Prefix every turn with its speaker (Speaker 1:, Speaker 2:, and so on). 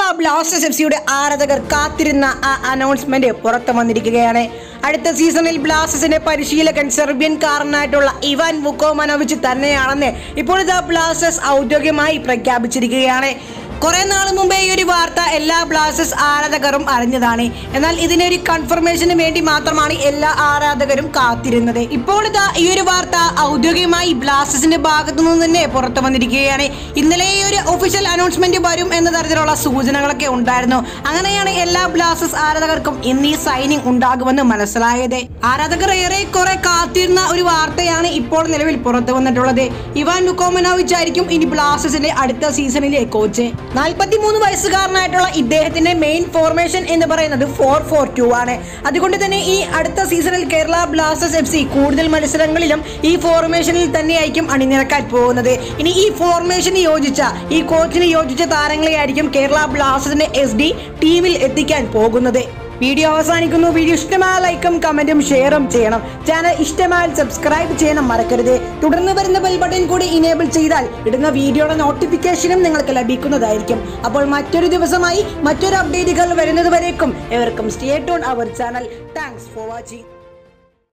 Speaker 1: Blasters F സിയുടെ ആരാധകർ കാത്തിരുന്ന ആ അനൗൺസ്മെന്റ് പുറത്തു വന്നിരിക്കുകയാണ് അടുത്ത സീസണിൽ ബ്ലാസ്റ്റേഴ്സിന്റെ പരിശീലകൻ സെർബിയൻകാരനായിട്ടുള്ള ഇവാൻ വുക്കോമനോവിച്ച് തന്നെയാണെന്ന് ഇപ്പോഴത്തെ ബ്ലാസ്റ്റേഴ്സ് ഔദ്യോഗികമായി പ്രഖ്യാപിച്ചിരിക്കുകയാണ് കുറെ നാൾ മുമ്പേ ഈ ഒരു വാർത്ത എല്ലാ ബ്ലാസ്റ്റേഴ്സ് ആരാധകരും അറിഞ്ഞതാണ് എന്നാൽ ഇതിനെ ഒരു കൺഫർമേഷന് വേണ്ടി മാത്രമാണ് എല്ലാ ആരാധകരും കാത്തിരുന്നത് ഇപ്പോൾ ഇതാ ഈ ഒരു വാർത്ത ഔദ്യോഗികമായി ബ്ലാസ്റ്റേഴ്സിന്റെ ഭാഗത്തു നിന്ന് തന്നെ പുറത്തു വന്നിരിക്കുകയാണ് ഇന്നലെ ഈ ഒരു ഒഫീഷ്യൽ അനൗൺസ്മെന്റ് വരും എന്ന തരത്തിലുള്ള സൂചനകളൊക്കെ ഉണ്ടായിരുന്നു അങ്ങനെയാണ് എല്ലാ ബ്ലാസ്റ്റേഴ്സ് ആരാധകർക്കും ഇന്ന് ഈ സൈനിങ് ഉണ്ടാകുമെന്ന് മനസ്സിലായത് ആരാധകർ ഏറെ കുറെ കാത്തിരുന്ന ഒരു വാർത്തയാണ് ഇപ്പോൾ നിലവിൽ പുറത്തു വന്നിട്ടുള്ളത് ഇവാൻ ലുക്കോമനോവിച്ച് ആയിരിക്കും ഇനി ബ്ലാസ്റ്റേഴ്സിന്റെ അടുത്ത സീസണിലെ കോച്ച് നാൽപ്പത്തി മൂന്ന് വയസ്സുകാരനായിട്ടുള്ള ഇദ്ദേഹത്തിന്റെ മെയിൻ ഫോർമേഷൻ എന്ന് പറയുന്നത് ഫോർ ഫോർ ടു ആണ് അതുകൊണ്ട് തന്നെ ഈ അടുത്ത സീസണിൽ കേരള ബ്ലാസ്റ്റേഴ്സ് എഫ് സി കൂടുതൽ മത്സരങ്ങളിലും ഈ ഫോർമേഷനിൽ തന്നെയായിരിക്കും അണിനിരക്കാൻ പോകുന്നത് ഇനി ഈ ഫോർമേഷന് യോജിച്ച ഈ കോച്ചിന് യോജിച്ച താരങ്ങളെ ആയിരിക്കും കേരള ബ്ലാസ്റ്റേഴ്സിന്റെ എസ് ഡി ടീമിൽ എത്തിക്കാൻ പോകുന്നത് വീഡിയോ അവസാനിക്കുന്നു വീഡിയോ ഇഷ്ടമായ ലൈക്കും കമന്റും ഷെയറും ചെയ്യണം ചാനൽ ഇഷ്ടമായാൽ സബ്സ്ക്രൈബ് ചെയ്യണം മറക്കരുത് തുടർന്ന് വരുന്ന ബെൽ ബട്ടൺ കൂടി ഇനേബിൾ ചെയ്താൽ ഇടുന്ന വീഡിയോയുടെ നോട്ടിഫിക്കേഷനും നിങ്ങൾക്ക് ലഭിക്കുന്നതായിരിക്കും അപ്പോൾ മറ്റൊരു ദിവസമായി മറ്റൊരു അപ്ഡേറ്റുകൾ വരുന്നത് വരേക്കും എവർക്കും stay tuned our channel thanks for watching